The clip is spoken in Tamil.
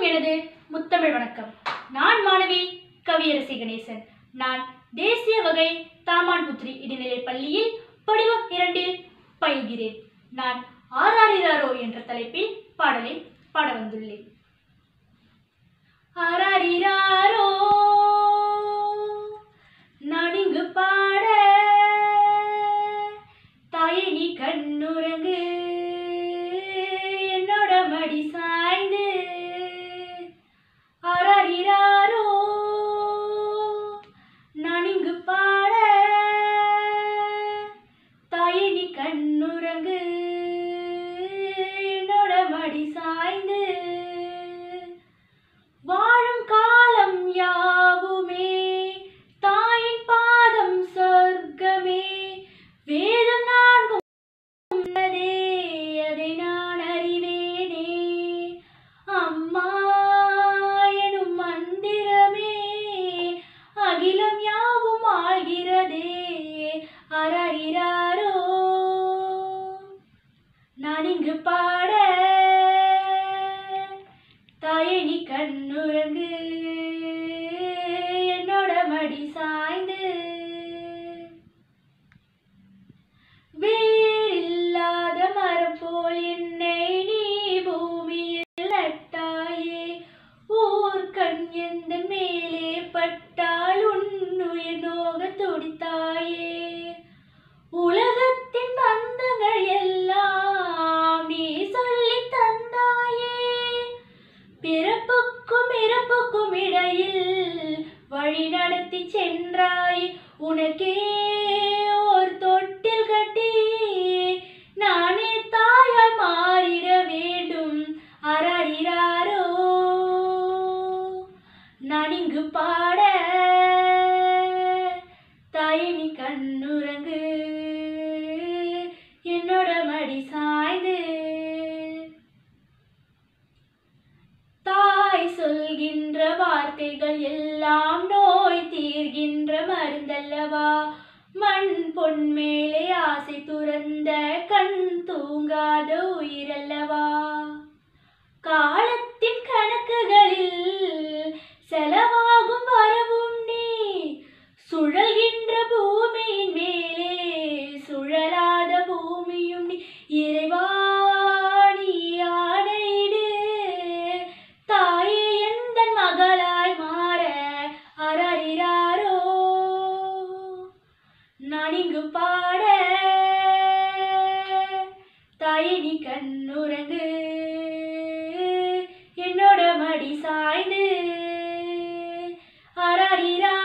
எனது முத்தமிழ் வணக்கம் நான் மாணவி கவியரசி கணேசன் நான் தேசிய வகை தாமான் புத்ரி இடைநிலைப் பள்ளியில் படிவம் இரண்டில் பயில்கிறேன் நான் ஆராரிராரோ என்ற தலைப்பில் பாடலை பாட வந்துள்ளேன் ஆராரிராரோ நான் இங்கு பாட தாயே நீ கண்ணுறங்கு என்னோட மடி சாய்ந்து ஆராரிராரோ நான் இங்கு பாட தாயே நீ கண்ணுறங்கு என்னோட மடி சாய்ந்து வாழும் காலம் யாவுமே தாயின் பாதம் சொர்க்கமே வேதம் நான்கும் உள்ளதே அதை நான் அறிவேனே அம்மா எனும் மந்திரமே அகிலம் யாவும் ஆழ்கிறதே அரறிறாரோ நான் இங்கு பாட தாயே நீ கண்ணுறங்கு என்னோட மடி சாய்ந்து வேறில்லாத மரம் போல் என்னை நீ பூமியில் நட்டாயே ஊர் கண் எந்த மேலே பட்டால் உன்னுயிர் நோக துடித்தாயே உலகத்தின் பந்தங்கள் எல்லாம் நீ சொல்லித் தந்தாயே பிறப்புக்கும் இறப்புக்கும் இடையில் வழி நடத்தி சென்றாய் உனக்கே ஓர் தொட்டில் கட்டி நானே தாயாய் மாறிட வேண்டும் அரறிறாரோ நான் இங்கு பாட தாயே நீ கண்ணுறங்கு என்னோட மடி சாய்ந்து தாய் சொல்கின்ற வார்த்தைகள் எல்லாம் நோய் தீர்கின்ற மருந்தல்லவா மண் பொன் மேலே ஆசை துறந்த கண் தூங்காத உயிரல்லவா காலத்தின் கணக்குகளில் செலவாகும் வரவும் நீ சுழல்கின்ற பூமியின் மேலே சுழலாத பூமியும் நீ இறைவா நீ ஆணையிடு தாயே எந்த மகளாய் மாற அரறிறாரோ நான் இங்கு பாட தாயே நீ கண்ணுறங்கு என்னோட மடி சாய்ந்து அரறிறாரோ